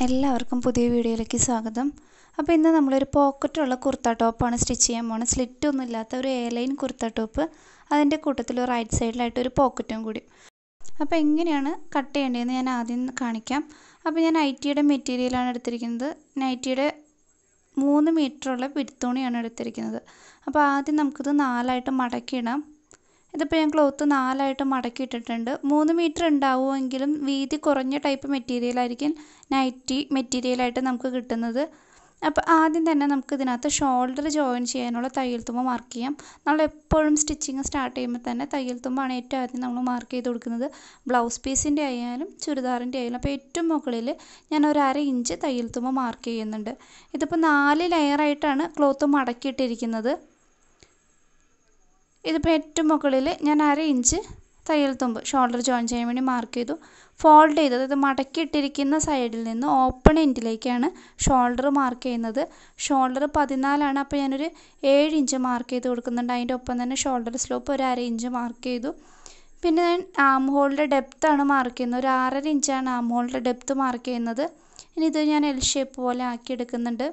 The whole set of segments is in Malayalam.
എല്ലാവർക്കും പുതിയ വീഡിയോയിലേക്ക് സ്വാഗതം അപ്പോൾ ഇന്ന് നമ്മളൊരു പോക്കറ്റുള്ള കുർത്ത ടോപ്പാണ് സ്റ്റിച്ച് ചെയ്യാൻ പോകുന്നത് സ്ലിറ്റ് ഒന്നും ഇല്ലാത്ത ഒരു എ ലൈൻ കുർത്ത ടോപ്പ് അതിൻ്റെ കൂട്ടത്തിൽ റൈറ്റ് സൈഡിലായിട്ട് ഒരു പോക്കറ്റും കൂടി അപ്പോൾ എങ്ങനെയാണ് കട്ട് ചെയ്യേണ്ടതെന്ന് ഞാൻ ആദ്യം കാണിക്കാം അപ്പോൾ ഞാൻ നൈറ്റിയുടെ മെറ്റീരിയലാണ് എടുത്തിരിക്കുന്നത് നൈറ്റിയുടെ മൂന്ന് മീറ്ററുള്ള പിടുത്തോണിയാണ് എടുത്തിരിക്കുന്നത് അപ്പോൾ ആദ്യം നമുക്കിത് നാലായിട്ട് മടക്കിയിടാം ഇതിപ്പോൾ ഞാൻ ക്ലോത്ത് നാലായിട്ട് മടക്കി ഇട്ടിട്ടുണ്ട് മൂന്ന് മീറ്റർ ഉണ്ടാവുമെങ്കിലും വീതി കുറഞ്ഞ ടൈപ്പ് മെറ്റീരിയലായിരിക്കും നൈറ്റി മെറ്റീരിയലായിട്ട് നമുക്ക് കിട്ടുന്നത് അപ്പോൾ ആദ്യം തന്നെ നമുക്ക് ഇതിനകത്ത് ഷോൾഡർ ജോയിൻ ചെയ്യാനുള്ള തയ്യൽ തുമ്പ് മാർക്ക് ചെയ്യാം നമ്മൾ എപ്പോഴും സ്റ്റിച്ചിങ് സ്റ്റാർട്ട് ചെയ്യുമ്പോൾ തന്നെ തയ്യൽ തുമ്പാണ് ഏറ്റവും ആദ്യം നമ്മൾ മാർക്ക് ചെയ്ത് കൊടുക്കുന്നത് ബ്ലൗസ് പീസിൻ്റെ ആയാലും ചുരിദാറിൻ്റെ ആയാലും അപ്പോൾ ഏറ്റവും മുകളിൽ ഞാൻ ഒരു അര ഇഞ്ച് തയ്യൽ തുമ്പ് മാർക്ക് ചെയ്യുന്നുണ്ട് ഇതിപ്പോൾ നാല് ലെയറായിട്ടാണ് ക്ലോത്ത് മടക്കിയിട്ടിരിക്കുന്നത് ഇതിപ്പോൾ ഏറ്റവും മുകളിൽ ഞാൻ അര ഇഞ്ച് തയ്യൽ തുമ്പ് ഷോൾഡർ ജോയിൻ ചെയ്യാൻ വേണ്ടി മാർക്ക് ചെയ്തു ഫോൾഡ് ചെയ്ത് അതായത് മടക്കിയിട്ടിരിക്കുന്ന സൈഡിൽ നിന്ന് ഓപ്പൺ എൻഡിലേക്കാണ് ഷോൾഡർ മാർക്ക് ചെയ്യുന്നത് ഷോൾഡർ പതിനാലാണ് അപ്പോൾ ഞാനൊരു ഏഴ് ഇഞ്ച് മാർക്ക് ചെയ്ത് കൊടുക്കുന്നുണ്ട് അതിൻ്റെ ഒപ്പം തന്നെ ഷോൾഡർ സ്ലോപ്പ് ഒരു അര ഇഞ്ച് മാർക്ക് ചെയ്തു പിന്നെ ഞാൻ ആം ഹോളിൻ്റെ ഡെപ്ത്താണ് മാർക്ക് ചെയ്യുന്നത് ഒരു ആറര ഇഞ്ചാണ് ആം ഹോളിൻ്റെ ഡെപ്ത്ത് മാർക്ക് ചെയ്യുന്നത് ഇനി ഇത് ഞാൻ എൽ ഷേപ്പ് പോലെ ആക്കി എടുക്കുന്നുണ്ട്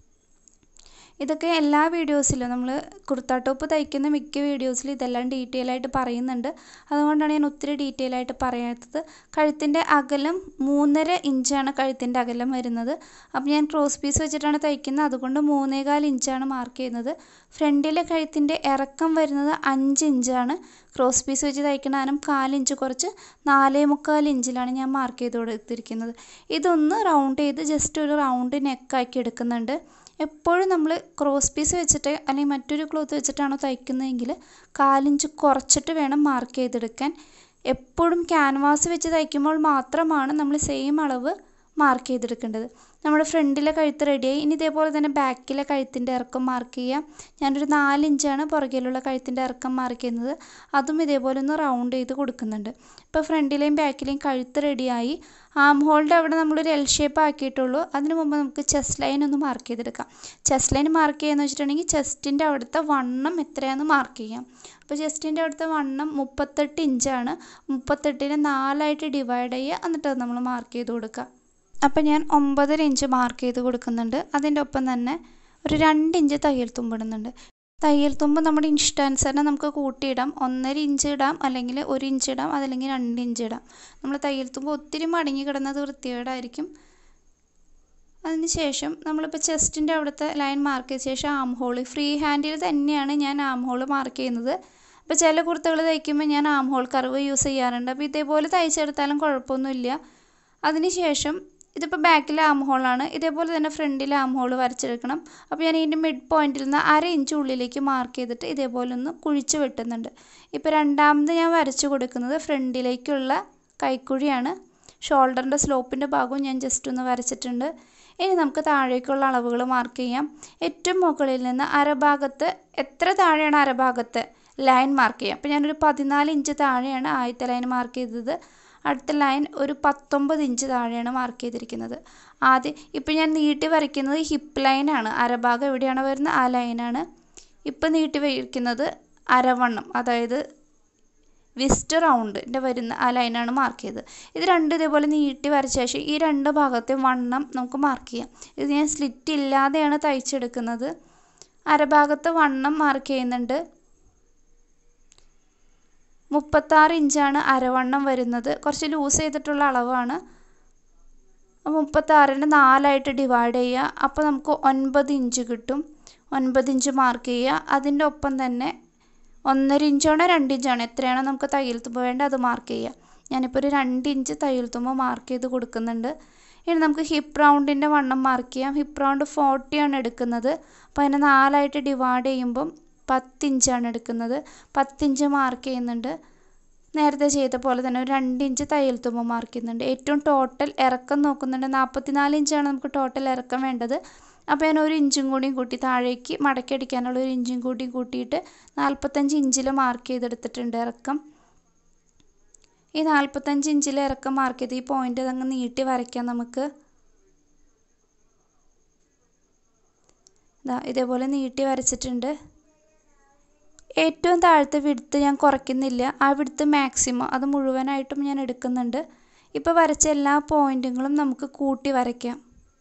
ഇതൊക്കെ എല്ലാ വീഡിയോസിലും നമ്മൾ കുർത്ത ടോപ്പ് തയ്ക്കുന്ന മിക്ക വീഡിയോസിലും ഇതെല്ലാം ഡീറ്റെയിൽ ആയിട്ട് പറയുന്നുണ്ട് അതുകൊണ്ടാണ് ഞാൻ ഒത്തിരി ഡീറ്റെയിൽ ആയിട്ട് പറയാത്തത് കഴുത്തിൻ്റെ അകലം മൂന്നര ഇഞ്ചാണ് കഴുത്തിൻ്റെ അകലം വരുന്നത് അപ്പോൾ ഞാൻ ക്രോസ് പീസ് വെച്ചിട്ടാണ് തയ്ക്കുന്നത് അതുകൊണ്ട് മൂന്നേകാൽ ഇഞ്ചാണ് മാർക്ക് ചെയ്യുന്നത് ഫ്രണ്ടിലെ കഴുത്തിൻ്റെ ഇറക്കം വരുന്നത് അഞ്ച് ഇഞ്ചാണ് ക്രോസ് പീസ് വെച്ച് തയ്ക്കുന്ന കാരണം കാലിഞ്ച് കുറച്ച് നാലേ മുക്കാൽ ഇഞ്ചിലാണ് ഞാൻ മാർക്ക് ചെയ്ത് കൊടുത്തിരിക്കുന്നത് ഇതൊന്ന് റൗണ്ട് ചെയ്ത് ജസ്റ്റ് ഒരു റൗണ്ട് നെക്കാക്കി എടുക്കുന്നുണ്ട് എപ്പോഴും നമ്മൾ ക്രോസ് പീസ് വെച്ചിട്ട് അല്ലെങ്കിൽ മറ്റൊരു ക്ലോത്ത് വെച്ചിട്ടാണോ തയ്ക്കുന്നതെങ്കിൽ കാലിഞ്ച് കുറച്ചിട്ട് വേണം മാർക്ക് ചെയ്തെടുക്കാൻ എപ്പോഴും ക്യാൻവാസ് വെച്ച് തയ്ക്കുമ്പോൾ മാത്രമാണ് നമ്മൾ സെയിം അളവ് മാർക്ക് ചെയ്തെടുക്കേണ്ടത് നമ്മുടെ ഫ്രണ്ടിലെ കഴുത്ത് റെഡിയായി ഇനി ഇതേപോലെ തന്നെ ബാക്കിലെ കഴുത്തിൻ്റെ ഇറക്കം മാർക്ക് ചെയ്യാം ഞാനൊരു നാലിഞ്ചാണ് പുറകിലുള്ള കഴുത്തിൻ്റെ ഇറക്കം മാർക്ക് ചെയ്യുന്നത് അതും ഇതേപോലെ ഒന്ന് റൗണ്ട് ചെയ്ത് കൊടുക്കുന്നുണ്ട് ഇപ്പോൾ ഫ്രണ്ടിലെയും ബാക്കിലെയും കഴുത്ത് റെഡിയായി ആം ഹോളിൻ്റെ അവിടെ നമ്മളൊരു എൽ ഷേപ്പ് ആക്കിയിട്ടുള്ളൂ അതിന് മുമ്പ് നമുക്ക് ചെസ്റ്റ് ലൈൻ ഒന്ന് മാർക്ക് ചെയ്തെടുക്കാം ചെസ്റ്റ് ലൈൻ മാർക്ക് ചെയ്യുകയെന്ന് വെച്ചിട്ടുണ്ടെങ്കിൽ ചെസ്റ്റിൻ്റെ അവിടുത്തെ വണ്ണം എത്രയാണെന്ന് മാർക്ക് ചെയ്യാം അപ്പോൾ ചെസ്റ്റിൻ്റെ അവിടുത്തെ വണ്ണം മുപ്പത്തെട്ട് ഇഞ്ചാണ് മുപ്പത്തെട്ടിനെ നാലായിട്ട് ഡിവൈഡ് ചെയ്യുക എന്നിട്ട് അത് നമ്മൾ മാർക്ക് ചെയ്ത് കൊടുക്കുക അപ്പോൾ ഞാൻ ഒമ്പതര ഇഞ്ച് മാർക്ക് ചെയ്ത് കൊടുക്കുന്നുണ്ട് അതിൻ്റെ ഒപ്പം തന്നെ ഒരു രണ്ട് ഇഞ്ച് തയ്യൽ തുമ്പിടുന്നുണ്ട് തയ്യൽ തുമ്പ് നമ്മുടെ ഇഷ്ടാനുസരണം നമുക്ക് കൂട്ടിയിടാം ഒന്നര ഇഞ്ച് ഇടാം അല്ലെങ്കിൽ ഒരു ഇഞ്ച് ഇടാം അതല്ലെങ്കിൽ രണ്ട് ഇഞ്ച് ഇടാം നമ്മൾ തയ്യൽ തുമ്പ് ഒത്തിരി മടങ്ങി കിടന്നത് വൃത്തികേടായിരിക്കും അതിന് ശേഷം നമ്മളിപ്പോൾ ചെസ്റ്റിൻ്റെ അവിടുത്തെ ലൈൻ മാർക്ക് ചെയ്ത ശേഷം ആം ഹോൾ ഫ്രീ ഹാൻഡിൽ തന്നെയാണ് ഞാൻ ആം ഹോൾ മാർക്ക് ചെയ്യുന്നത് അപ്പോൾ ചില കുർത്തകൾ തയ്ക്കുമ്പോൾ ഞാൻ ആം ഹോൾ കർവ് യൂസ് ചെയ്യാറുണ്ട് അപ്പോൾ ഇതേപോലെ തയ്ച്ചെടുത്താലും കുഴപ്പമൊന്നുമില്ല അതിന് ശേഷം ഇതിപ്പോൾ ബാക്കിലെ ആം ഹോളാണ് ഇതേപോലെ തന്നെ ഫ്രണ്ടിലെ ആം ഹോൾ വരച്ചെടുക്കണം അപ്പോൾ ഞാൻ ഇതിൻ്റെ മിഡ് പോയിന്റിൽ നിന്ന് അര ഇഞ്ച് ഉള്ളിലേക്ക് മാർക്ക് ചെയ്തിട്ട് ഇതേപോലെ ഒന്ന് കുഴിച്ച് വെട്ടുന്നുണ്ട് ഇപ്പോൾ രണ്ടാമത് ഞാൻ വരച്ചു കൊടുക്കുന്നത് ഫ്രണ്ടിലേക്കുള്ള കൈക്കുഴിയാണ് ഷോൾഡറിൻ്റെ സ്ലോപ്പിൻ്റെ ഭാഗവും ഞാൻ ജസ്റ്റ് ഒന്ന് വരച്ചിട്ടുണ്ട് ഇനി നമുക്ക് താഴേക്കുള്ള അളവുകൾ മാർക്ക് ചെയ്യാം ഏറ്റവും മുകളിൽ നിന്ന് അരഭാഗത്ത് എത്ര താഴെയാണ് അരഭാഗത്ത് ലൈൻ മാർക്ക് ചെയ്യാം അപ്പോൾ ഞാനൊരു പതിനാല് ഇഞ്ച് താഴെയാണ് ആദ്യത്തെ ലൈൻ മാർക്ക് ചെയ്തത് അടുത്ത ലൈൻ ഒരു പത്തൊമ്പത് ഇഞ്ച് താഴെയാണ് മാർക്ക് ചെയ്തിരിക്കുന്നത് ആദ്യം ഇപ്പോൾ ഞാൻ നീട്ടി വരയ്ക്കുന്നത് ഹിപ്പ് ലൈനാണ് അരഭാഗം എവിടെയാണ് വരുന്നത് ആ ലൈനാണ് ഇപ്പം നീട്ടി വരയ്ക്കുന്നത് അരവണ്ണം അതായത് വിസ്റ്റ് റൗണ്ടിൻ്റെ വരുന്ന ആ ലൈനാണ് മാർക്ക് ചെയ്തത് ഇത് രണ്ട് ഇതേപോലെ നീട്ടി വരച്ച ശേഷം ഈ രണ്ട് ഭാഗത്തെ വണ്ണം നമുക്ക് മാർക്ക് ചെയ്യാം ഇത് ഞാൻ സ്ലിറ്റ് ഇല്ലാതെയാണ് തയ്ച്ചെടുക്കുന്നത് അരഭാഗത്ത് വണ്ണം മാർക്ക് ചെയ്യുന്നുണ്ട് മുപ്പത്താറ് ഇഞ്ചാണ് അരവണ്ണം വരുന്നത് കുറച്ച് ലൂസ് ചെയ്തിട്ടുള്ള അളവാണ് മുപ്പത്താറിന് നാലായിട്ട് ഡിവൈഡ് ചെയ്യുക അപ്പോൾ നമുക്ക് ഒൻപത് ഇഞ്ച് കിട്ടും ഒൻപത് ഇഞ്ച് മാർക്ക് ചെയ്യുക അതിൻ്റെ ഒപ്പം തന്നെ ഒന്നര ഇഞ്ചാണോ രണ്ട് ഇഞ്ചാണോ എത്രയാണോ നമുക്ക് തയ്യൽ തുമ്പ് വേണ്ടത് അത് മാർക്ക് ചെയ്യുക ഞാനിപ്പോൾ ഒരു രണ്ട് ഇഞ്ച് തയ്യൽ തുമ്പ് മാർക്ക് ചെയ്ത് കൊടുക്കുന്നുണ്ട് ഇനി നമുക്ക് ഹിപ്പ് റൗണ്ടിൻ്റെ വണ്ണം മാർക്ക് ചെയ്യാം ഹിപ്പ് റൗണ്ട് ഫോർട്ടിയാണ് എടുക്കുന്നത് അപ്പോൾ അതിനെ നാലായിട്ട് ഡിവൈഡ് ചെയ്യുമ്പം പത്തിഞ്ചാണ് എടുക്കുന്നത് പത്തിഞ്ച് മാർക്ക് ചെയ്യുന്നുണ്ട് നേരത്തെ ചെയ്ത പോലെ തന്നെ ഒരു രണ്ട് ഇഞ്ച് തയ്യൽ തുമ്പ് മാർക്ക് ചെയ്യുന്നുണ്ട് ഏറ്റവും ടോട്ടൽ ഇറക്കം നോക്കുന്നുണ്ട് നാൽപ്പത്തിനാല് ഇഞ്ചാണ് നമുക്ക് ടോട്ടൽ ഇറക്കം വേണ്ടത് അപ്പോൾ ഞാൻ ഒരു ഇഞ്ചും കൂടിയും കൂട്ടി താഴേക്ക് മടക്കി അടിക്കാനുള്ള ഒരു ഇഞ്ചും കൂടിയും കൂട്ടിയിട്ട് നാൽപ്പത്തഞ്ച് ഇഞ്ചിൽ മാർക്ക് ചെയ്തെടുത്തിട്ടുണ്ട് ഇറക്കം ഈ നാൽപ്പത്തഞ്ച് ഇഞ്ചിൽ ഇറക്കം മാർക്ക് ചെയ്ത് ഈ പോയിന്റ് അതങ്ങ് നീട്ടി വരയ്ക്കാം നമുക്ക് ഇതാ ഇതേപോലെ നീട്ടി വരച്ചിട്ടുണ്ട് ഏറ്റവും താഴത്തെ വിടുത്ത് ഞാൻ കുറയ്ക്കുന്നില്ല ആ വിടുത്ത് മാക്സിമം അത് മുഴുവനായിട്ടും ഞാൻ എടുക്കുന്നുണ്ട് ഇപ്പോൾ വരച്ച എല്ലാ പോയിൻറ്റുകളും നമുക്ക് കൂട്ടി വരയ്ക്കാം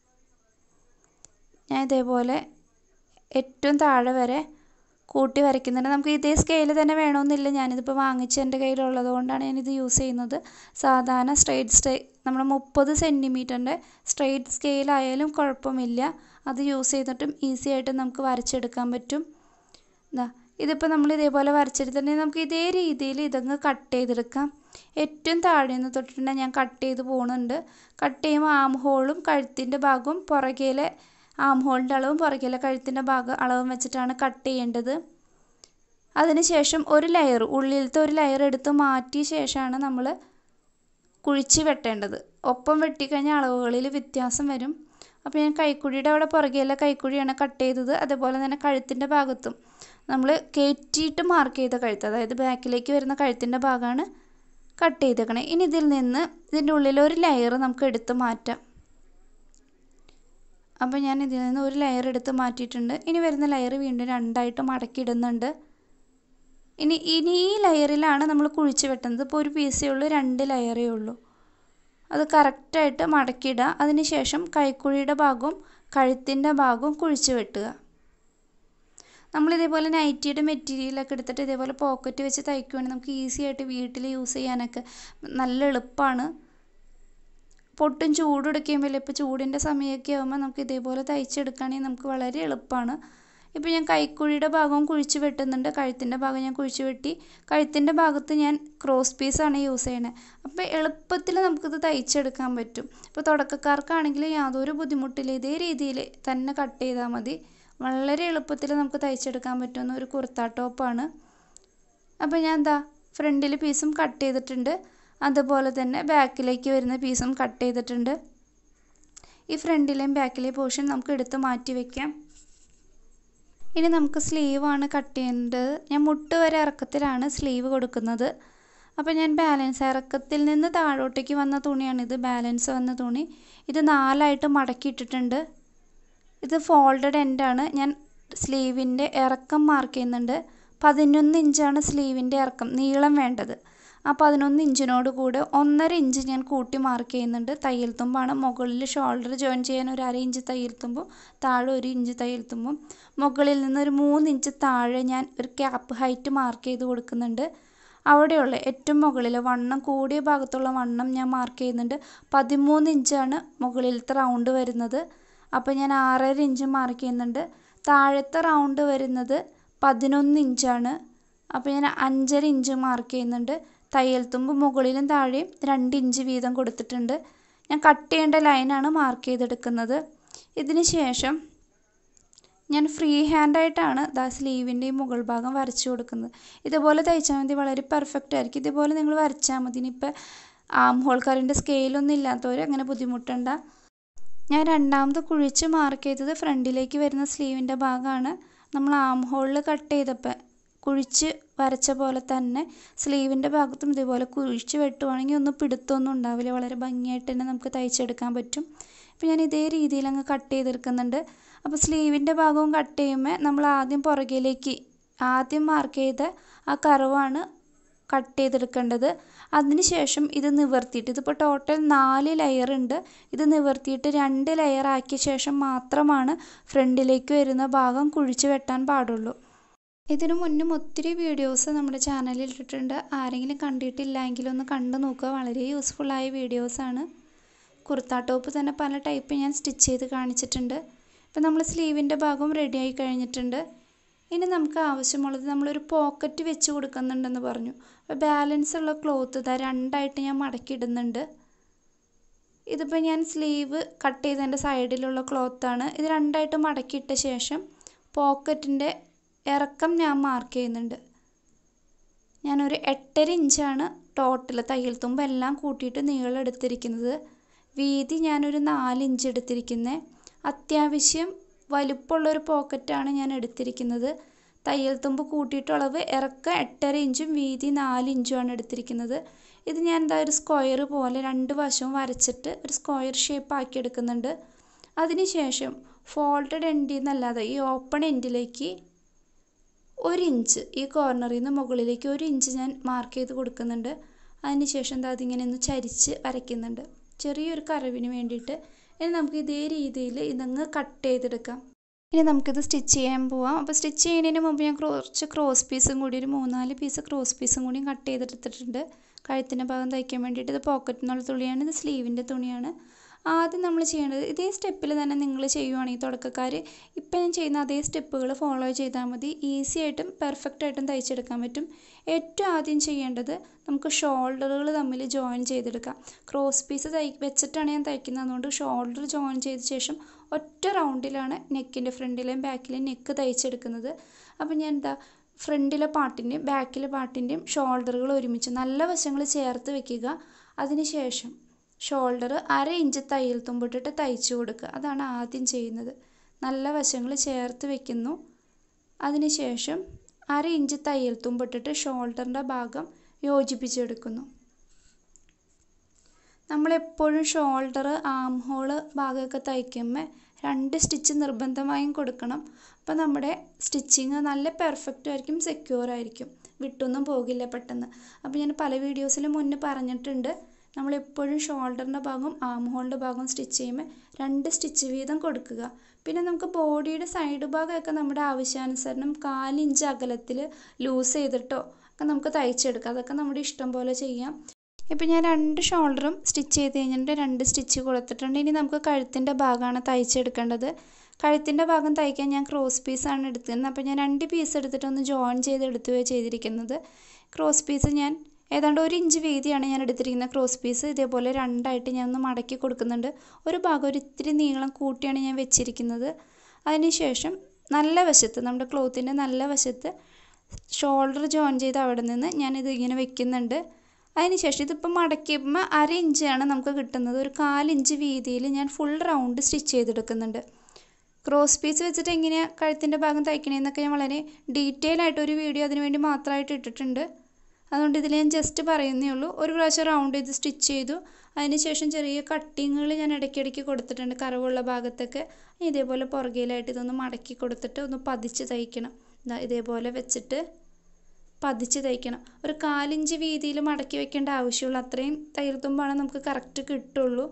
ഞാൻ ഇതേപോലെ ഏറ്റവും താഴെ വരെ കൂട്ടി വരയ്ക്കുന്നുണ്ട് നമുക്ക് ഇതേ സ്കെയിൽ തന്നെ വേണമെന്നില്ല ഞാനിതിപ്പോൾ വാങ്ങിച്ച് എൻ്റെ കയ്യിലുള്ളത് കൊണ്ടാണ് ഞാനിത് യൂസ് ചെയ്യുന്നത് സാധാരണ സ്ട്രെയിറ്റ് സ്റ്റേ നമ്മുടെ മുപ്പത് സെൻറ്റിമീറ്ററിൻ്റെ സ്ട്രെയിറ്റ് സ്കെയിലായാലും കുഴപ്പമില്ല അത് യൂസ് ചെയ്തിട്ടും ഈസി ആയിട്ട് നമുക്ക് വരച്ചെടുക്കാൻ പറ്റും ഇതാ ഇതിപ്പോൾ നമ്മൾ ഇതേപോലെ വരച്ചെടുത്തിട്ടുണ്ടെങ്കിൽ നമുക്ക് ഇതേ രീതിയിൽ ഇതങ്ങ് കട്ട് ചെയ്തെടുക്കാം ഏറ്റവും താഴെ നിന്ന് തൊട്ടിട്ടുണ്ടെങ്കിൽ ഞാൻ കട്ട് ചെയ്ത് പോകുന്നുണ്ട് കട്ട് ചെയ്യുമ്പോൾ ആം ഹോളും കഴുത്തിൻ്റെ ഭാഗവും പുറകിലെ ആം ഹോളിൻ്റെ അളവും പുറകിലെ കഴുത്തിൻ്റെ ഭാഗം അളവും വെച്ചിട്ടാണ് കട്ട് ചെയ്യേണ്ടത് അതിനുശേഷം ഒരു ലെയർ ഉള്ളിലത്തെ ഒരു ലെയർ എടുത്ത് മാറ്റിയ ശേഷമാണ് നമ്മൾ കുഴിച്ച് വെട്ടേണ്ടത് ഒപ്പം വെട്ടിക്കഴിഞ്ഞാൽ അളവുകളിൽ വ്യത്യാസം വരും അപ്പോൾ ഞാൻ കൈക്കുഴിയുടെ അവിടെ പുറകിലെ കൈക്കുഴിയാണ് കട്ട് ചെയ്തത് അതേപോലെ തന്നെ കഴുത്തിൻ്റെ ഭാഗത്തും നമ്മൾ കയറ്റിയിട്ട് മാർക്ക് ചെയ്ത കഴുത്ത് അതായത് ബാക്കിലേക്ക് വരുന്ന കഴുത്തിൻ്റെ ഭാഗമാണ് കട്ട് ചെയ്തേക്കണേ ഇനി ഇതിൽ നിന്ന് ഇതിൻ്റെ ഉള്ളിൽ ഒരു ലെയർ നമുക്ക് എടുത്ത് മാറ്റാം അപ്പോൾ ഞാൻ ഇതിൽ നിന്ന് ഒരു ലെയർ എടുത്ത് മാറ്റിയിട്ടുണ്ട് ഇനി വരുന്ന ലെയർ വീണ്ടും രണ്ടായിട്ട് മടക്കിയിടുന്നുണ്ട് ഇനി ഇനി ഈ ലെയറിലാണ് നമ്മൾ കുഴിച്ച് വെട്ടുന്നത് ഇപ്പോൾ ഒരു പീസേ ഉള്ളൂ രണ്ട് ലെയറേ ഉള്ളൂ അത് കറക്റ്റായിട്ട് മടക്കിയിടുക അതിനുശേഷം കൈക്കുഴിയുടെ ഭാഗവും കഴുത്തിൻ്റെ ഭാഗവും കുഴിച്ച് വെട്ടുക നമ്മളിതേപോലെ നൈറ്റിയുടെ മെറ്റീരിയലൊക്കെ എടുത്തിട്ട് ഇതേപോലെ പോക്കറ്റ് വെച്ച് തയ്ക്കുവാണെങ്കിൽ നമുക്ക് ഈസി ആയിട്ട് വീട്ടിൽ യൂസ് ചെയ്യാനൊക്കെ നല്ല എളുപ്പമാണ് പൊട്ടും ചൂടെടുക്കുമ്പോൾ ഇപ്പോൾ ചൂടിൻ്റെ സമയമൊക്കെ ആകുമ്പോൾ നമുക്ക് ഇതേപോലെ തയ്ച്ചെടുക്കുകയാണെങ്കിൽ നമുക്ക് വളരെ എളുപ്പമാണ് ഇപ്പോൾ ഞാൻ കൈക്കുഴിയുടെ ഭാഗവും കുഴിച്ച് വെട്ടുന്നുണ്ട് കഴുത്തിൻ്റെ ഭാഗം ഞാൻ കുഴിച്ച് വെട്ടി കഴുത്തിൻ്റെ ഭാഗത്ത് ഞാൻ ക്രോസ് പീസാണ് യൂസ് ചെയ്യണത് അപ്പോൾ എളുപ്പത്തിൽ നമുക്കിത് തയ്ച്ചെടുക്കാൻ പറ്റും ഇപ്പോൾ തുടക്കക്കാർക്കാണെങ്കിൽ യാതൊരു ബുദ്ധിമുട്ടില്ല ഇതേ രീതിയിൽ തന്നെ കട്ട് ചെയ്താൽ മതി വളരെ എളുപ്പത്തിൽ നമുക്ക് തയ്ച്ചെടുക്കാൻ പറ്റുന്ന ഒരു കുർത്ത ടോപ്പാണ് അപ്പോൾ ഞാൻ എന്താ ഫ്രണ്ടിൽ പീസും കട്ട് ചെയ്തിട്ടുണ്ട് അതുപോലെ തന്നെ ബാക്കിലേക്ക് വരുന്ന പീസും കട്ട് ചെയ്തിട്ടുണ്ട് ഈ ഫ്രണ്ടിലെയും ബാക്കിലെയും പോർഷൻ നമുക്ക് എടുത്ത് മാറ്റി വയ്ക്കാം ഇനി നമുക്ക് സ്ലീവാണ് കട്ട് ചെയ്യേണ്ടത് ഞാൻ മുട്ട് വരെ ഇറക്കത്തിലാണ് സ്ലീവ് കൊടുക്കുന്നത് അപ്പോൾ ഞാൻ ബാലൻസ് ഇറക്കത്തിൽ നിന്ന് താഴോട്ടേക്ക് വന്ന തുണിയാണിത് ബാലൻസ് വന്ന തുണി ഇത് നാലായിട്ട് മടക്കിയിട്ടിട്ടുണ്ട് ഇത് ഫോൾഡഡ് എൻഡാണ് ഞാൻ സ്ലീവിൻ്റെ ഇറക്കം മാർക്ക് ചെയ്യുന്നുണ്ട് പതിനൊന്ന് ഇഞ്ചാണ് സ്ലീവിൻ്റെ ഇറക്കം നീളം വേണ്ടത് ആ പതിനൊന്ന് ഇഞ്ചിനോട് കൂടെ ഒന്നര ഇഞ്ച് ഞാൻ കൂട്ടി മാർക്ക് ചെയ്യുന്നുണ്ട് തയ്യൽ തുമ്പാണ് മുകളിൽ ഷോൾഡർ ജോയിൻ ചെയ്യാൻ ഒരു അര ഇഞ്ച് തയ്യൽ തുമ്പും താഴെ ഒരു ഇഞ്ച് തയ്യൽ തുമ്പും മുകളിൽ നിന്ന് ഒരു മൂന്ന് ഇഞ്ച് താഴെ ഞാൻ ഒരു ക്യാപ്പ് ഹൈറ്റ് മാർക്ക് ചെയ്ത് കൊടുക്കുന്നുണ്ട് അവിടെയുള്ള ഏറ്റവും മുകളിൽ വണ്ണം കൂടിയ ഭാഗത്തുള്ള വണ്ണം ഞാൻ മാർക്ക് ചെയ്യുന്നുണ്ട് പതിമൂന്ന് ഇഞ്ചാണ് മുകളിലത്തെ റൗണ്ട് വരുന്നത് അപ്പോൾ ഞാൻ ആറര ഇഞ്ച് മാർക്ക് ചെയ്യുന്നുണ്ട് താഴത്തെ റൗണ്ട് വരുന്നത് പതിനൊന്ന് ഇഞ്ചാണ് അപ്പോൾ ഞാൻ അഞ്ചര ഇഞ്ച് മാർക്ക് ചെയ്യുന്നുണ്ട് തയ്യൽ തുമ്പ് മുകളിലും താഴെയും രണ്ട് ഇഞ്ച് വീതം കൊടുത്തിട്ടുണ്ട് ഞാൻ കട്ട് ചെയ്യേണ്ട ലൈനാണ് മാർക്ക് ചെയ്തെടുക്കുന്നത് ഇതിന് ശേഷം ഞാൻ ഫ്രീ ഹാൻഡായിട്ടാണ് ദാ സ്ലീവിൻ്റെ ഈ മുകൾ ഭാഗം വരച്ചു കൊടുക്കുന്നത് ഇതുപോലെ തയ്ച്ചാൽ മതി വളരെ പെർഫെക്റ്റ് ആയിരിക്കും ഇതുപോലെ നിങ്ങൾ വരച്ചാൽ മതി ഇനിയിപ്പോൾ ആം ഹോൾ കറിൻ്റെ സ്കെയിലൊന്നും ഇല്ലാത്തവർ അങ്ങനെ ബുദ്ധിമുട്ടണ്ട ഞാൻ രണ്ടാമത് കുഴിച്ച് മാർക്ക് ചെയ്തത് ഫ്രണ്ടിലേക്ക് വരുന്ന സ്ലീവിൻ്റെ ഭാഗമാണ് നമ്മൾ ആം ഹോളിൽ കട്ട് ചെയ്തപ്പോൾ കുഴിച്ച് വരച്ച പോലെ തന്നെ സ്ലീവിൻ്റെ ഭാഗത്തും ഇതേപോലെ കുഴിച്ച് വെട്ടുവാണെങ്കിൽ ഒന്നും പിടുത്തമൊന്നും ഉണ്ടാവില്ല വളരെ ഭംഗിയായിട്ട് തന്നെ നമുക്ക് തയ്ച്ചെടുക്കാൻ പറ്റും അപ്പോൾ ഞാൻ ഇതേ രീതിയിൽ അങ്ങ് കട്ട് ചെയ്തെടുക്കുന്നുണ്ട് അപ്പോൾ സ്ലീവിൻ്റെ ഭാഗവും കട്ട് ചെയ്യുമ്പോൾ നമ്മൾ ആദ്യം പുറകിലേക്ക് ആദ്യം മാർക്ക് ചെയ്ത ആ കർവാണ് കട്ട് ചെയ്തെടുക്കേണ്ടത് അതിനുശേഷം ഇത് നിവർത്തിയിട്ട് ഇതിപ്പോൾ ടോട്ടൽ നാല് ലെയർ ഉണ്ട് ഇത് നിവർത്തിയിട്ട് രണ്ട് ലെയർ ആക്കിയ ശേഷം മാത്രമാണ് ഫ്രണ്ടിലേക്ക് വരുന്ന ഭാഗം കുഴിച്ച് വെട്ടാൻ പാടുള്ളൂ ഇതിനു മുന്നും ഒത്തിരി വീഡിയോസ് നമ്മുടെ ചാനലിൽ ഇട്ടിട്ടുണ്ട് ആരെങ്കിലും കണ്ടിട്ടില്ലെങ്കിൽ ഒന്ന് കണ്ടു നോക്കുക വളരെ യൂസ്ഫുള്ളായ വീഡിയോസാണ് കുർത്ത ടോപ്പ് തന്നെ പല ടൈപ്പ് ഞാൻ സ്റ്റിച്ച് ചെയ്ത് കാണിച്ചിട്ടുണ്ട് ഇപ്പം നമ്മൾ സ്ലീവിൻ്റെ ഭാഗം റെഡി ആയി കഴിഞ്ഞിട്ടുണ്ട് ഇനി നമുക്ക് ആവശ്യമുള്ളത് നമ്മളൊരു പോക്കറ്റ് വെച്ച് കൊടുക്കുന്നുണ്ടെന്ന് പറഞ്ഞു അപ്പോൾ ബാലൻസ് ഉള്ള ക്ലോത്ത് ഇതാ രണ്ടായിട്ട് ഞാൻ മടക്കിയിടുന്നുണ്ട് ഇതിപ്പോൾ ഞാൻ സ്ലീവ് കട്ട് ചെയ്തതിൻ്റെ സൈഡിലുള്ള ക്ലോത്താണ് ഇത് രണ്ടായിട്ട് മടക്കിയിട്ട ശേഷം പോക്കറ്റിൻ്റെ ഇറക്കം ഞാൻ മാർക്ക് ചെയ്യുന്നുണ്ട് ഞാനൊരു എട്ടര ഇഞ്ചാണ് ടോട്ടൽ തയ്യൽ തുമ്പ് എല്ലാം കൂട്ടിയിട്ട് നീളം എടുത്തിരിക്കുന്നത് വീതി ഞാനൊരു നാല് ഇഞ്ച് എടുത്തിരിക്കുന്നത് അത്യാവശ്യം വലിപ്പമുള്ളൊരു പോക്കറ്റാണ് ഞാൻ എടുത്തിരിക്കുന്നത് തയ്യൽ തുമ്പ് കൂട്ടിയിട്ടുള്ളവ് ഇറക്കം എട്ടര ഇഞ്ചും വീതി നാല് ഇഞ്ചുമാണ് എടുത്തിരിക്കുന്നത് ഇത് ഞാൻ എന്താ ഒരു സ്ക്വയർ പോലെ രണ്ട് വശവും വരച്ചിട്ട് ഒരു സ്ക്വയർ ഷേപ്പ് ആക്കി എടുക്കുന്നുണ്ട് അതിനുശേഷം ഫോൾഡഡ് എൻഡിൽ നിന്നല്ലാതെ ഈ ഓപ്പൺ എൻഡിലേക്ക് ഒരു ഇഞ്ച് ഈ കോർണറിൽ നിന്ന് മുകളിലേക്ക് ഒരു ഇഞ്ച് ഞാൻ മാർക്ക് ചെയ്ത് കൊടുക്കുന്നുണ്ട് അതിന് ശേഷം എന്താ അതിങ്ങനെ ഒന്ന് ചരിച്ച് വരയ്ക്കുന്നുണ്ട് ചെറിയൊരു കറവിന് വേണ്ടിയിട്ട് ഇനി നമുക്ക് ഇതേ രീതിയിൽ ഇതങ്ങ് കട്ട് ചെയ്തെടുക്കാം ഇനി നമുക്കിത് സ്റ്റിച്ച് ചെയ്യാൻ പോവാം അപ്പോൾ സ്റ്റിച്ച് ചെയ്യുന്നതിന് മുമ്പ് ഞാൻ കുറച്ച് ക്രോസ് പീസും കൂടി ഒരു മൂന്നാല് പീസ് ക്രോസ് പീസും കൂടി കട്ട് ചെയ്തെടുത്തിട്ടുണ്ട് കഴുത്തിൻ്റെ ഭാഗം തയ്ക്കാൻ വേണ്ടിയിട്ട് ഇത് പോക്കറ്റിൽ നിന്നുള്ള തുണിയാണ് ഇത് സ്ലീവിൻ്റെ തുണിയാണ് ആദ്യം നമ്മൾ ചെയ്യേണ്ടത് ഇതേ സ്റ്റെപ്പിൽ തന്നെ നിങ്ങൾ ചെയ്യുവാണെങ്കിൽ തുടക്കക്കാർ ഇപ്പം ഞാൻ ചെയ്യുന്ന അതേ സ്റ്റെപ്പുകൾ ഫോളോ ചെയ്താൽ മതി ഈസി ആയിട്ടും പെർഫെക്റ്റ് ആയിട്ടും തയ്ച്ചെടുക്കാൻ പറ്റും ഏറ്റവും ആദ്യം ചെയ്യേണ്ടത് നമുക്ക് ഷോൾഡറുകൾ തമ്മിൽ ജോയിൻ ചെയ്തെടുക്കാം ക്രോസ് പീസ് തൈ വെച്ചിട്ടാണ് ഞാൻ തയ്ക്കുന്നത് അതുകൊണ്ട് ഷോൾഡർ ജോയിൻ ചെയ്ത ശേഷം ഒറ്റ റൗണ്ടിലാണ് നെക്കിൻ്റെ ഫ്രണ്ടിലെയും ബാക്കിലെയും നെക്ക് തയ്ച്ചെടുക്കുന്നത് അപ്പോൾ ഞാൻ എന്താ ഫ്രണ്ടിലെ പാട്ടിൻ്റെയും ബാക്കിലെ പാട്ടിൻ്റെയും ഷോൾഡറുകൾ ഒരുമിച്ച് നല്ല വശങ്ങൾ ചേർത്ത് വെക്കുക അതിനുശേഷം ഷോൾഡർ അര ഇഞ്ച് തയ്യൽ തുമ്പിട്ടിട്ട് തയ്ച്ചു കൊടുക്കുക അതാണ് ആദ്യം ചെയ്യുന്നത് നല്ല വശങ്ങൾ ചേർത്ത് വെക്കുന്നു അതിനുശേഷം അര ഇഞ്ച് തയ്യൽ തുമ്പിട്ടിട്ട് ഷോൾഡറിൻ്റെ ഭാഗം യോജിപ്പിച്ചെടുക്കുന്നു നമ്മളെപ്പോഴും ഷോൾഡർ ആം ഹോള് ഭാഗമൊക്കെ തയ്ക്കുമ്പോൾ രണ്ട് സ്റ്റിച്ച് നിർബന്ധമായും കൊടുക്കണം അപ്പോൾ നമ്മുടെ സ്റ്റിച്ചിങ് നല്ല പെർഫെക്റ്റ് ആയിരിക്കും സെക്യൂർ ആയിരിക്കും വിട്ടൊന്നും പോകില്ല പെട്ടെന്ന് അപ്പോൾ ഞാൻ പല വീഡിയോസിലും മുന്നേ പറഞ്ഞിട്ടുണ്ട് നമ്മളെപ്പോഴും ഷോൾഡറിൻ്റെ ഭാഗം ആം ഹോളിൻ്റെ ഭാഗം സ്റ്റിച്ച് ചെയ്യുമ്പോൾ രണ്ട് സ്റ്റിച്ച് വീതം കൊടുക്കുക പിന്നെ നമുക്ക് ബോഡിയുടെ സൈഡ് ഭാഗമൊക്കെ നമ്മുടെ ആവശ്യാനുസരണം കാലിഞ്ച് അകലത്തിൽ ലൂസ് ചെയ്തിട്ടോ ഒക്കെ നമുക്ക് തയ്ച്ചെടുക്കാം അതൊക്കെ നമ്മുടെ ഇഷ്ടം പോലെ ചെയ്യാം ഇപ്പം ഞാൻ രണ്ട് ഷോൾഡറും സ്റ്റിച്ച് ചെയ്ത് കഴിഞ്ഞിട്ട് രണ്ട് സ്റ്റിച്ച് കൊടുത്തിട്ടുണ്ട് ഇനി നമുക്ക് കഴുത്തിൻ്റെ ഭാഗമാണ് തയ്ച്ചെടുക്കേണ്ടത് കഴുത്തിൻ്റെ ഭാഗം തയ്ക്കാൻ ഞാൻ ക്രോസ് പീസാണ് എടുത്തിരുന്നത് അപ്പോൾ ഞാൻ രണ്ട് പീസ് എടുത്തിട്ട് ഒന്ന് ജോയിൻ ചെയ്ത് എടുത്തുകയാണ് ചെയ്തിരിക്കുന്നത് ക്രോസ് പീസ് ഞാൻ ഏതാണ്ട് ഒരു ഇഞ്ച് വീതിയാണ് ഞാൻ എടുത്തിരിക്കുന്ന ക്രോസ് പീസ് ഇതേപോലെ രണ്ടായിട്ട് ഞാൻ ഒന്ന് മടക്കി കൊടുക്കുന്നുണ്ട് ഒരു ഭാഗം ഒരു ഇത്തിരി നീളം കൂട്ടിയാണ് ഞാൻ വെച്ചിരിക്കുന്നത് അതിനുശേഷം നല്ല വശത്ത് നമ്മുടെ ക്ലോത്തിൻ്റെ നല്ല വശത്ത് ഷോൾഡർ ജോയിൻ ചെയ്ത് അവിടെ നിന്ന് ഞാനിത് ഇങ്ങനെ വെക്കുന്നുണ്ട് അതിനുശേഷം ഇതിപ്പോൾ മടക്കിയപ്പോൾ അര ഇഞ്ചാണ് നമുക്ക് കിട്ടുന്നത് ഒരു കാലിഞ്ച് വീതിയിൽ ഞാൻ ഫുൾ റൗണ്ട് സ്റ്റിച്ച് ചെയ്തെടുക്കുന്നുണ്ട് ക്രോസ് പീസ് വെച്ചിട്ട് എങ്ങനെയാണ് കഴുത്തിൻ്റെ ഭാഗം തയ്ക്കണേന്നൊക്കെ ഞാൻ വളരെ ഡീറ്റെയിൽ ആയിട്ട് ഒരു വീഡിയോ അതിന് വേണ്ടി മാത്രമായിട്ട് ഇട്ടിട്ടുണ്ട് അതുകൊണ്ട് ഇതിൽ ഞാൻ ജസ്റ്റ് പറയുന്നേ ഉള്ളൂ ഒരു പ്രാവശ്യം റൗണ്ട് ചെയ്ത് സ്റ്റിച്ച് ചെയ്തു അതിനുശേഷം ചെറിയ കട്ടിങ്ങുകൾ ഞാൻ ഇടയ്ക്കിടയ്ക്ക് കൊടുത്തിട്ടുണ്ട് കറവുള്ള ഭാഗത്തൊക്കെ ഇതേപോലെ പുറകിലായിട്ട് ഇതൊന്ന് മടക്കി കൊടുത്തിട്ട് ഒന്ന് പതിച്ച് തയ്ക്കണം ഇതാ ഇതേപോലെ വെച്ചിട്ട് പതിച്ച് തയ്ക്കണം ഒരു കാലിഞ്ച് വീതിയിൽ മടക്കി വെക്കേണ്ട ആവശ്യമുള്ളൂ അത്രയും തയ്യൽ തുമ്പാണ് നമുക്ക് കറക്റ്റ് കിട്ടുള്ളൂ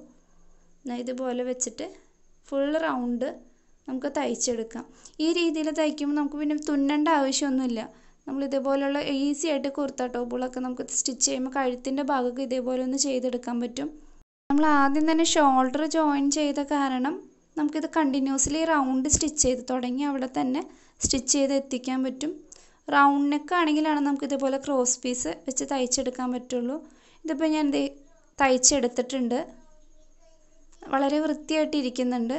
ഇതുപോലെ വെച്ചിട്ട് ഫുൾ റൗണ്ട് നമുക്ക് തയ്ച്ചെടുക്കാം ഈ രീതിയിൽ തയ്ക്കുമ്പോൾ നമുക്ക് പിന്നെ തുന്നേണ്ട ആവശ്യമൊന്നുമില്ല നമ്മൾ ഇതേപോലെയുള്ള ഈസി ആയിട്ട് കുർത്ത ടോപ്പുകളൊക്കെ നമുക്ക് സ്റ്റിച്ച് ചെയ്യുമ്പോൾ കഴുത്തിൻ്റെ ഭാഗമൊക്കെ ഇതേപോലെ ഒന്ന് ചെയ്തെടുക്കാൻ പറ്റും നമ്മൾ ആദ്യം തന്നെ ഷോൾഡർ ജോയിൻ ചെയ്ത കാരണം നമുക്കിത് കണ്ടിന്യൂസ്ലി റൗണ്ട് സ്റ്റിച്ച് ചെയ്ത് തുടങ്ങി അവിടെ തന്നെ സ്റ്റിച്ച് ചെയ്ത് എത്തിക്കാൻ പറ്റും റൗണ്ട് നെക്ക് ആണെങ്കിലാണ് നമുക്ക് ഇതേപോലെ ക്രോസ് പീസ് വെച്ച് തയ്ച്ചെടുക്കാൻ പറ്റുള്ളൂ ഇതിപ്പോൾ ഞാൻ ദേ തയ്ച്ചെടുത്തിട്ടുണ്ട് വളരെ വൃത്തിയായിട്ട് ഇരിക്കുന്നുണ്ട്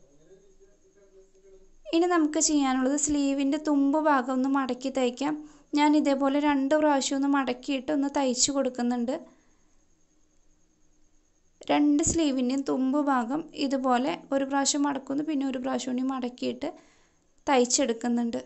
ഇനി നമുക്ക് ചെയ്യാനുള്ളത് സ്ലീവിൻ്റെ തുമ്പ് ഭാഗം ഒന്ന് മടക്കി തയ്ക്കാം ഞാൻ ഇതേപോലെ രണ്ട് പ്രാവശ്യം ഒന്ന് മടക്കിയിട്ട് ഒന്ന് തയ്ച്ചു കൊടുക്കുന്നുണ്ട് രണ്ട് സ്ലീവിൻ്റെയും തുമ്പ് ഭാഗം ഇതുപോലെ ഒരു പ്രാവശ്യം മടക്കുന്നു പിന്നെ ഒരു പ്രാവശ്യം കൂടി മടക്കിയിട്ട് തയ്ച്ചെടുക്കുന്നുണ്ട്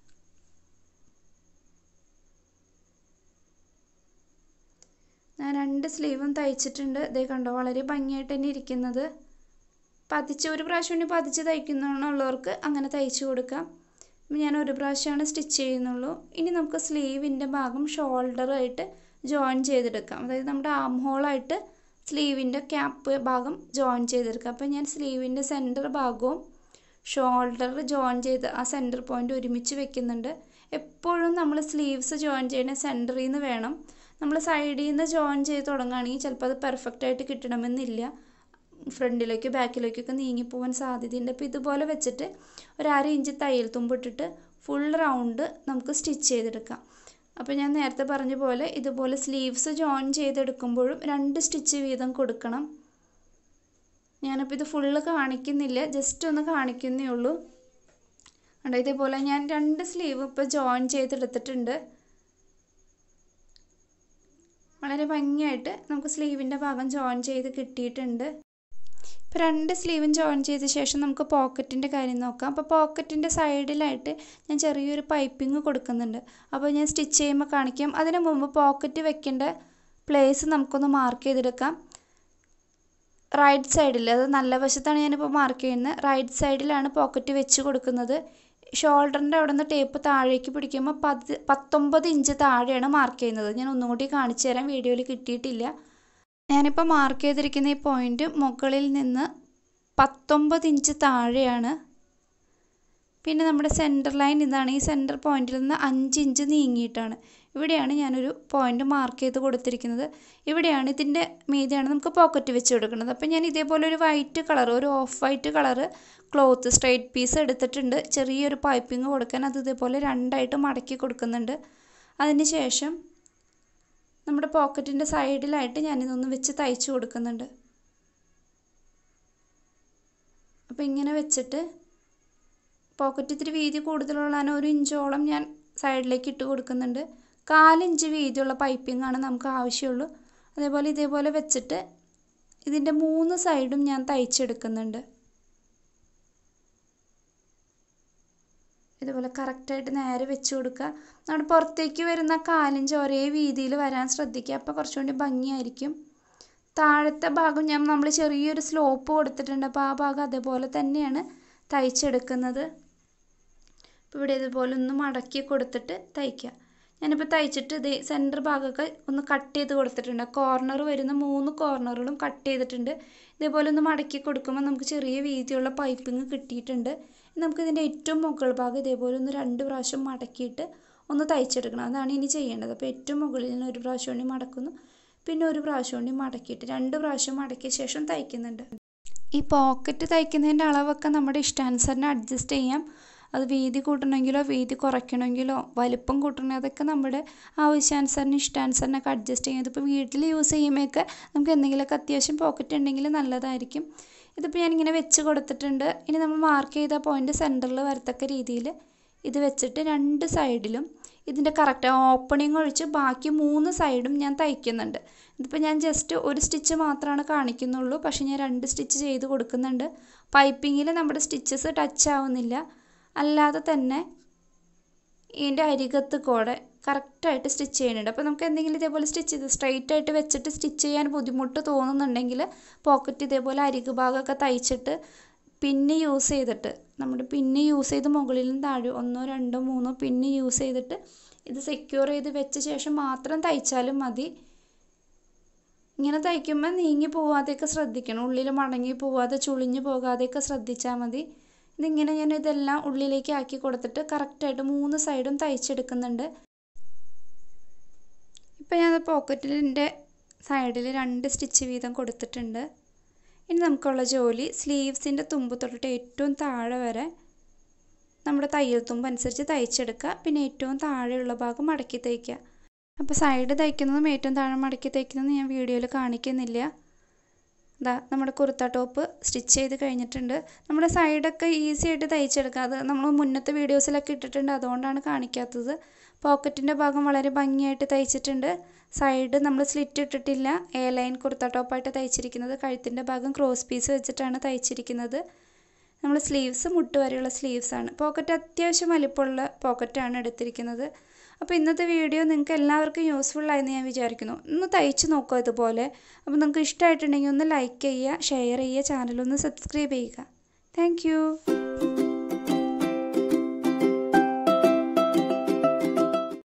ഞാൻ രണ്ട് സ്ലീവും തയ്ച്ചിട്ടുണ്ട് ഇതേ കണ്ടോ വളരെ ഭംഗിയായിട്ട് തന്നെ ഇരിക്കുന്നത് പതിച്ച് ഒരു പ്രാവശ്യം കൂടി പതിച്ച് തയ്ക്കുന്നുള്ളവർക്ക് അങ്ങനെ തയ്ച്ചു കൊടുക്കാം ഞാൻ ഒരു പ്രാവശ്യമാണ് സ്റ്റിച്ച് ചെയ്യുന്നുള്ളൂ ഇനി നമുക്ക് സ്ലീവിൻ്റെ ഭാഗം ഷോൾഡറായിട്ട് ജോയിൻ ചെയ്തെടുക്കാം അതായത് നമ്മുടെ ആം ഹോളായിട്ട് സ്ലീവിൻ്റെ ക്യാപ്പ് ഭാഗം ജോയിൻ ചെയ്തെടുക്കാം അപ്പോൾ ഞാൻ സ്ലീവിൻ്റെ സെൻറ്റർ ഭാഗവും ഷോൾഡർ ജോയിൻ ചെയ്ത് ആ സെൻറ്റർ പോയിൻ്റ് ഒരുമിച്ച് വെക്കുന്നുണ്ട് എപ്പോഴും നമ്മൾ സ്ലീവ്സ് ജോയിൻ ചെയ്യുന്ന സെൻറ്ററിൽ നിന്ന് വേണം നമ്മൾ സൈഡിൽ നിന്ന് ജോയിൻ ചെയ്ത് തുടങ്ങുകയാണെങ്കിൽ ചിലപ്പോൾ അത് പെർഫെക്റ്റ് ആയിട്ട് കിട്ടണമെന്നില്ല ഫ്രണ്ടിലേക്കോ ബാക്കിലേക്കൊക്കെ നീങ്ങിപ്പോവാൻ സാധ്യതയുണ്ട് അപ്പോൾ ഇതുപോലെ വെച്ചിട്ട് ഒരു അര ഇഞ്ച് തയ്യൽ തുമ്പിട്ടിട്ട് ഫുൾ റൗണ്ട് നമുക്ക് സ്റ്റിച്ച് ചെയ്തെടുക്കാം അപ്പോൾ ഞാൻ നേരത്തെ പറഞ്ഞ പോലെ ഇതുപോലെ സ്ലീവ്സ് ജോയിൻ ചെയ്തെടുക്കുമ്പോഴും രണ്ട് സ്റ്റിച്ച് വീതം കൊടുക്കണം ഞാനിപ്പോൾ ഇത് ഫുള്ള് കാണിക്കുന്നില്ല ജസ്റ്റ് ഒന്ന് കാണിക്കുന്നേ ഉള്ളൂ കണ്ടോ ഇതേപോലെ ഞാൻ രണ്ട് സ്ലീവ് ഇപ്പോൾ ജോയിൻ ചെയ്തെടുത്തിട്ടുണ്ട് വളരെ ഭംഗിയായിട്ട് നമുക്ക് സ്ലീവിൻ്റെ ഭാഗം ജോയിൻ ചെയ്ത് കിട്ടിയിട്ടുണ്ട് ഇപ്പോൾ രണ്ട് സ്ലീവും ജോയിൻ ചെയ്ത ശേഷം നമുക്ക് പോക്കറ്റിൻ്റെ കാര്യം നോക്കാം അപ്പോൾ പോക്കറ്റിൻ്റെ സൈഡിലായിട്ട് ഞാൻ ചെറിയൊരു പൈപ്പിംഗ് കൊടുക്കുന്നുണ്ട് അപ്പോൾ ഞാൻ സ്റ്റിച്ച് ചെയ്യുമ്പോൾ കാണിക്കാം അതിന് മുമ്പ് പോക്കറ്റ് വെക്കേണ്ട പ്ലേസ് നമുക്കൊന്ന് മാർക്ക് ചെയ്തെടുക്കാം റൈറ്റ് സൈഡിൽ അത് നല്ല വശത്താണ് ഞാനിപ്പോൾ മാർക്ക് ചെയ്യുന്നത് റൈറ്റ് സൈഡിലാണ് പോക്കറ്റ് വെച്ച് കൊടുക്കുന്നത് ഷോൾഡറിൻ്റെ അവിടെ നിന്ന് ടേപ്പ് താഴേക്ക് പിടിക്കുമ്പോൾ പത് പത്തൊമ്പത് ഇഞ്ച് താഴെയാണ് മാർക്ക് ചെയ്യുന്നത് ഞാൻ ഒന്നും കൂടി കാണിച്ചു തരാം വീഡിയോയിൽ കിട്ടിയിട്ടില്ല ഞാനിപ്പോൾ മാർക്ക് ചെയ്തിരിക്കുന്ന ഈ പോയിൻ്റ് മുകളിൽ നിന്ന് പത്തൊമ്പത് ഇഞ്ച് താഴെയാണ് പിന്നെ നമ്മുടെ സെൻറ്റർ ലൈൻ ഇതാണ് ഈ സെൻറ്റർ പോയിന്റിൽ നിന്ന് അഞ്ച് ഇഞ്ച് നീങ്ങിയിട്ടാണ് ഇവിടെയാണ് ഞാനൊരു പോയിന്റ് മാർക്ക് ചെയ്ത് കൊടുത്തിരിക്കുന്നത് ഇവിടെയാണ് ഇതിൻ്റെ മീതിയാണ് നമുക്ക് പോക്കറ്റ് വെച്ച് കൊടുക്കുന്നത് അപ്പം ഞാൻ ഇതേപോലെ ഒരു വൈറ്റ് കളർ ഒരു off white colour cloth straight piece എടുത്തിട്ടുണ്ട് ചെറിയൊരു പൈപ്പിംഗ് കൊടുക്കാൻ അത് ഇതേപോലെ രണ്ടായിട്ട് മടക്കി കൊടുക്കുന്നുണ്ട് അതിന് ശേഷം നമ്മുടെ പോക്കറ്റിൻ്റെ സൈഡിലായിട്ട് ഞാനിതൊന്ന് വെച്ച് തയ്ച്ചു കൊടുക്കുന്നുണ്ട് അപ്പോൾ ഇങ്ങനെ വെച്ചിട്ട് പോക്കറ്റ് ഇത്തിരി വീതി കൂടുതലുള്ളതാണ് ഒരു ഇഞ്ചോളം ഞാൻ സൈഡിലേക്ക് ഇട്ട് കൊടുക്കുന്നുണ്ട് കാലിഞ്ച് വീതിയുള്ള പൈപ്പിംഗ് ആണ് നമുക്ക് ആവശ്യമുള്ളൂ അതേപോലെ ഇതേപോലെ വെച്ചിട്ട് ഇതിൻ്റെ മൂന്ന് സൈഡും ഞാൻ തയ്ച്ചെടുക്കുന്നുണ്ട് ഇതുപോലെ കറക്റ്റായിട്ട് നേരെ വെച്ച് കൊടുക്കുക നമ്മുടെ പുറത്തേക്ക് വരുന്ന കാലിഞ്ച് ഒരേ വീതിയിൽ വരാൻ ശ്രദ്ധിക്കുക അപ്പോൾ കുറച്ചുകൂടി ഭംഗിയായിരിക്കും താഴത്തെ ഭാഗം ഞാൻ നമ്മൾ ചെറിയൊരു സ്ലോപ്പ് കൊടുത്തിട്ടുണ്ട് അപ്പോൾ ആ ഭാഗം അതേപോലെ തന്നെയാണ് തയ്ച്ചെടുക്കുന്നത് അപ്പോൾ ഇവിടെ ഇതുപോലെ ഒന്ന് മടക്കി കൊടുത്തിട്ട് തയ്ക്കുക ഞാനിപ്പോൾ തയ്ച്ചിട്ട് ഇത് സെൻറ്റർ ഭാഗമൊക്കെ ഒന്ന് കട്ട് ചെയ്ത് കൊടുത്തിട്ടുണ്ട് കോർണർ വരുന്ന മൂന്ന് കോർണറുകളും കട്ട് ചെയ്തിട്ടുണ്ട് ഇതേപോലെ ഒന്ന് മടക്കി കൊടുക്കുമ്പോൾ നമുക്ക് ചെറിയ വീതിയുള്ള പൈപ്പിംഗ് കിട്ടിയിട്ടുണ്ട് നമുക്കിതിൻ്റെ ഏറ്റവും മുകൾ ഭാഗം ഇതേപോലെ ഒന്ന് രണ്ട് പ്രാവശ്യം മടക്കിയിട്ട് ഒന്ന് തയ്ച്ചെടുക്കണം അതാണ് ഇനി ചെയ്യേണ്ടത് അപ്പോൾ ഏറ്റവും മുകളിൽ നിന്ന് ഒരു പ്രാവശ്യം കൂടി മടക്കുന്നു പിന്നെ ഒരു പ്രാവശ്യം കൂടി മടക്കിയിട്ട് രണ്ട് പ്രാവശ്യം മടക്കിയ ശേഷം തയ്ക്കുന്നുണ്ട് ഈ പോക്കറ്റ് തയ്ക്കുന്നതിൻ്റെ അളവൊക്കെ നമ്മുടെ ഇഷ്ടാനുസരണം അഡ്ജസ്റ്റ് ചെയ്യാം അത് വീതി കൂട്ടണമെങ്കിലോ വീതി കുറയ്ക്കണമെങ്കിലോ വലിപ്പം കൂട്ടണമെങ്കിൽ അതൊക്കെ നമ്മുടെ ആവശ്യാനുസരണം ഇഷ്ടാനുസരണമൊക്കെ അഡ്ജസ്റ്റ് ചെയ്യാം ഇതിപ്പോൾ വീട്ടിൽ യൂസ് ചെയ്യുമ്പോഴൊക്കെ നമുക്ക് എന്തെങ്കിലുമൊക്കെ അത്യാവശ്യം പോക്കറ്റ് ഉണ്ടെങ്കിൽ നല്ലതായിരിക്കും ഇതിപ്പോൾ ഞാനിങ്ങനെ വെച്ച് കൊടുത്തിട്ടുണ്ട് ഇനി നമ്മൾ മാർക്ക് ചെയ്ത പോയിൻ്റ് സെൻറ്ററിൽ വരത്തക്ക രീതിയിൽ ഇത് വെച്ചിട്ട് രണ്ട് സൈഡിലും ഇതിൻ്റെ കറക്റ്റ് ഓപ്പണിംഗ് ഒഴിച്ച് ബാക്കി മൂന്ന് സൈഡും ഞാൻ തയ്ക്കുന്നുണ്ട് ഇതിപ്പോൾ ഞാൻ ജസ്റ്റ് ഒരു സ്റ്റിച്ച് മാത്രമാണ് കാണിക്കുന്നുള്ളൂ പക്ഷേ ഞാൻ രണ്ട് സ്റ്റിച്ച് ചെയ്ത് കൊടുക്കുന്നുണ്ട് പൈപ്പിങ്ങിൽ നമ്മുടെ സ്റ്റിച്ചസ് ടച്ച് ആവുന്നില്ല അല്ലാതെ തന്നെ ഇതിൻ്റെ അരികത്ത് കൂടെ കറക്റ്റായിട്ട് സ്റ്റിച്ച് ചെയ്യുന്നുണ്ട് അപ്പോൾ നമുക്ക് എന്തെങ്കിലും ഇതേപോലെ സ്റ്റിച്ച് ചെയ്ത് സ്ട്രെയിറ്റ് ആയിട്ട് വെച്ചിട്ട് സ്റ്റിച്ച് ചെയ്യാൻ ബുദ്ധിമുട്ട് തോന്നുന്നുണ്ടെങ്കിൽ പോക്കറ്റ് ഇതേപോലെ അരികു ഭാഗമൊക്കെ തയ്ച്ചിട്ട് പിന്ന് യൂസ് ചെയ്തിട്ട് നമ്മുടെ പിന്ന് യൂസ് ചെയ്ത് മുകളിൽ നിന്ന് താഴെ ഒന്നോ രണ്ടോ മൂന്നോ പിന്ന് യൂസ് ചെയ്തിട്ട് ഇത് സെക്യൂർ ചെയ്ത് വെച്ച ശേഷം മാത്രം തയ്ച്ചാലും മതി ഇങ്ങനെ തയ്ക്കുമ്പോൾ നീങ്ങി പോവാതെയൊക്കെ ശ്രദ്ധിക്കണം ഉള്ളിൽ മടങ്ങി പോവാതെ ചുളിഞ്ഞു പോകാതെയൊക്കെ ശ്രദ്ധിച്ചാൽ മതി ഇതിങ്ങനെ ഞാൻ ഇതെല്ലാം ഉള്ളിലേക്ക് ആക്കി കൊടുത്തിട്ട് കറക്റ്റായിട്ട് മൂന്ന് സൈഡും തയ്ച്ചെടുക്കുന്നുണ്ട് ഇപ്പം ഞാൻ പോക്കറ്റിൻ്റെ സൈഡിൽ രണ്ട് സ്റ്റിച്ച് വീതം കൊടുത്തിട്ടുണ്ട് ഇനി നമുക്കുള്ള ജോലി സ്ലീവ്സിൻ്റെ തുമ്പ് തൊട്ടിട്ട് ഏറ്റവും താഴെ വരെ നമ്മുടെ തയ്യൽ തുമ്പ് അനുസരിച്ച് തയ്ച്ചെടുക്കുക പിന്നെ ഏറ്റവും താഴെയുള്ള ഭാഗം മടക്കി തയ്ക്കുക അപ്പോൾ സൈഡ് തയ്ക്കുന്നതും ഏറ്റവും താഴെ മടക്കി തയ്ക്കുന്നതും ഞാൻ വീഡിയോയിൽ കാണിക്കുന്നില്ല ഇതാ നമ്മുടെ കുർത്ത ടോപ്പ് സ്റ്റിച്ച് ചെയ്ത് കഴിഞ്ഞിട്ടുണ്ട് നമ്മുടെ സൈഡൊക്കെ ഈസി ആയിട്ട് തയ്ച്ചെടുക്കാം അത് നമ്മൾ മുന്നത്തെ വീഡിയോസിലൊക്കെ ഇട്ടിട്ടുണ്ട് അതുകൊണ്ടാണ് കാണിക്കാത്തത് പോക്കറ്റിൻ്റെ ഭാഗം വളരെ ഭംഗിയായിട്ട് തയ്ച്ചിട്ടുണ്ട് സൈഡ് നമ്മൾ സ്ലിറ്റ് ഇട്ടിട്ടില്ല എ ലൈൻ കുർത്ത ടോപ്പായിട്ട് തയ്ച്ചിരിക്കുന്നത് കഴുത്തിൻ്റെ ഭാഗം ക്രോസ് പീസ് വെച്ചിട്ടാണ് തയ്ച്ചിരിക്കുന്നത് നമ്മൾ സ്ലീവ്സ് മുട്ട് വരെയുള്ള സ്ലീവ്സാണ് പോക്കറ്റ് അത്യാവശ്യം വലിപ്പമുള്ള പോക്കറ്റാണ് എടുത്തിരിക്കുന്നത് അപ്പോൾ ഇന്നത്തെ വീഡിയോ നിങ്ങൾക്ക് എല്ലാവർക്കും യൂസ്ഫുൾ ആയെന്ന് ഞാൻ വിചാരിക്കുന്നു ഒന്ന് തയ്ച്ച് നോക്കുക ഇതുപോലെ അപ്പോൾ നിങ്ങൾക്ക് ഇഷ്ടമായിട്ടുണ്ടെങ്കിൽ ഒന്ന് ലൈക്ക് ചെയ്യുക ഷെയർ ചെയ്യുക ചാനലൊന്ന് സബ്സ്ക്രൈബ് ചെയ്യുക താങ്ക്